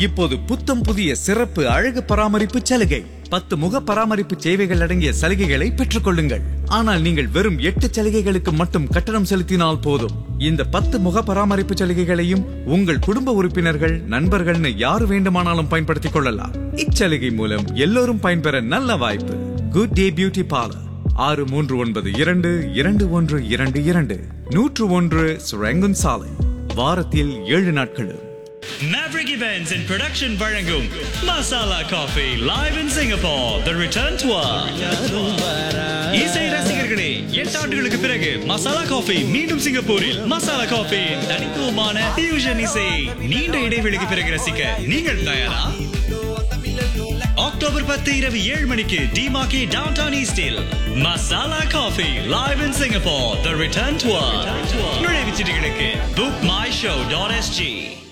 இப்போது புத்தம் புதிய சிறப்பு அழகு பராமரிப்பு சலுகை பத்து முக பராமரிப்பு சேவைகள் அடங்கிய சலுகைகளை பெற்றுக் கொள்ளுங்கள் ஆனால் நீங்கள் வெறும் எட்டு சலுகைகளுக்கு மட்டும் கட்டணம் செலுத்தினால் போதும் இந்த பத்து முக பராமரிப்பு சலுகைகளையும் உங்கள் குடும்ப உறுப்பினர்கள் நண்பர்கள்னு யார் வேண்டுமானாலும் பயன்படுத்திக் கொள்ளலாம் இச்சலுகை மூலம் எல்லோரும் பயன்பெற நல்ல வாய்ப்பு குட் டே பியூட்டி பார்லர் ஆறு மூன்று ஒன்பது இரண்டு இரண்டு ஒன்று இரண்டு இரண்டு நூற்று ஒன்று சுரங்குன் சாலை வாரத்தில் ஏழு நாட்களும் Maverick Events and Production வழங்கும் masala coffee live in Singapore the return tour இசை ரசிகர்களே எட்டு ஆண்டுகளுக்கு பிறகு மசாலா காஃபி மீண்டும் சிங்கப்பூரில் மசாலா காஃபி தனித்துவமான ஃபியூஷன் இசை நீண்ட இடைவெளிக்கு பிறகு ரசிக்க நீங்கள் தயாரா அக்டோபர் பத்து இரவு ஏழு மணிக்கு டிமாக்கி டவுன் டவுன் ஈஸ்டில் masala coffee live in Singapore the return tour நுழைவுச் சீட்டுகளுக்கு book my show dot SG